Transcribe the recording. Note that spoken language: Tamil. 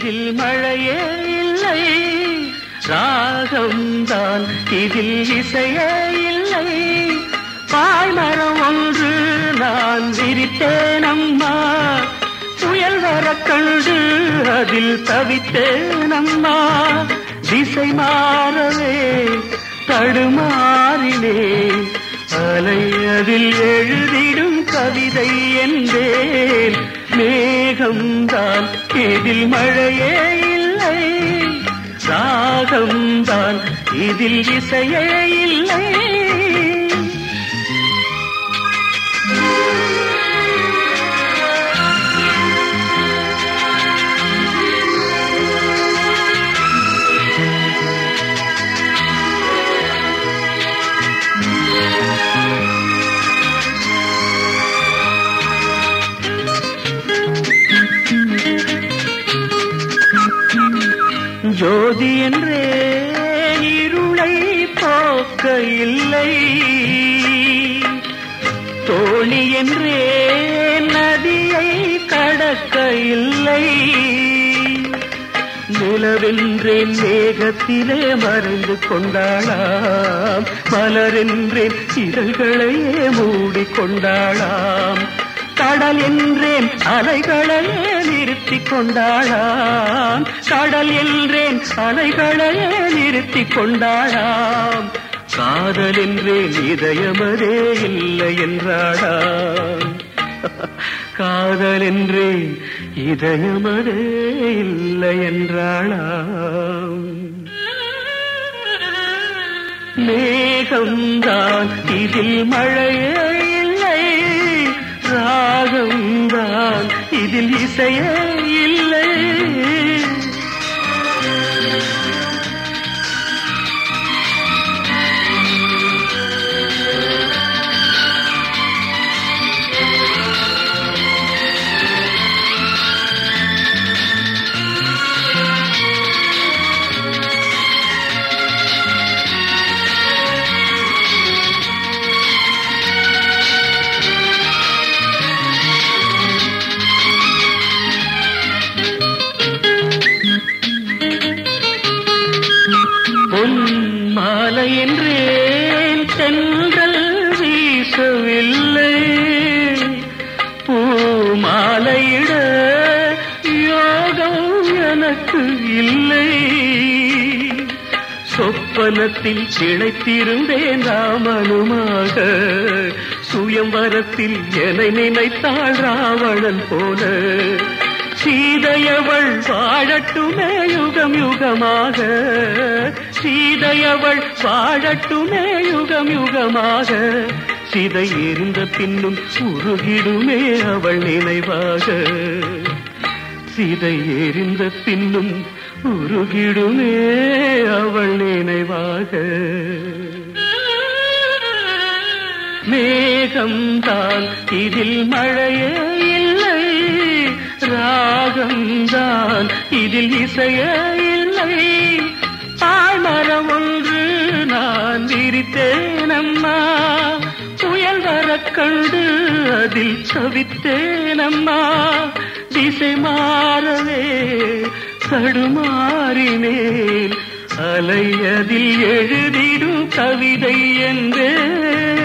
இதில் மழையே இல்லை ராகம்தான் இதில் இசையே இல்லை பாய்மரம் ஒன்று நான் விரித்தேன் அம்மா புயல் வர கண்டு அதில் தவித்தேன் அம்மா திசை மாறவே தடுமாறினேன் அலை அதில் எழுதிடும் கவிதை என்பேன் மேகம்தான் இதில் மழையே இல்லை ராகம்தான் இதில் இசையே இல்லை ஜோதி என்றே இருளை போக்க இல்லை தோழி என்றே நதியை கடக்க இல்லை நிலவென்றேன் மேகத்திலே மறைந்து கொண்டாளாம் மலரென்றேன் இதழ்களையே மூடிக்கொண்டாளாம் கடல் என்றேன் அலைகளையே நிறுத்திக் கொண்டாளாம் கடல் என்றேன் அலைகளையே நிறுத்திக் கொண்டாளாம் காதல் என்றேன் இதயமதே இல்லை என்றாளாம் காதல் என்றேன் இதயமதே இல்லை என்றாளாம் மேகம்தான் இதில் மழையே இல்லை ராகம்தான் இதில் இசையே இல்லை பொன் மாலை என்றேன் தென்றல் வீசவில்லை பூ மாலையிட யோகம் எனக்கு இல்லை சொப்பனத்தில் கிளைத்திருந்தேன் ராமனுமாக சுயம்பரத்தில் என்னை நினைத்தாள் ராவணன் போல சீதையவள் வாழட்டுமே யுகம் யுகமாக சீதையவள் வாழட்டுமே யுகம் யுகமாக சிதை எரிந்த பின்னும் உருகிடுமே அவள் நினைவாக சிதை எரிந்த பின்னும் உருகிடுமே அவள் நினைவாக மேகம்தான் இதில் மழையே இல்லை ராகம்தான் இதில் இசையே இல்லை பாய்மரம் ஒன்று நான் விரித்தேன் அம்மா புயல் வரக் கண்டு அதில் தவித்தேன் அம்மா திசை மாறவே தடுமாறினேன் அலை அதில் எழுதிடும் கவிதை என்றே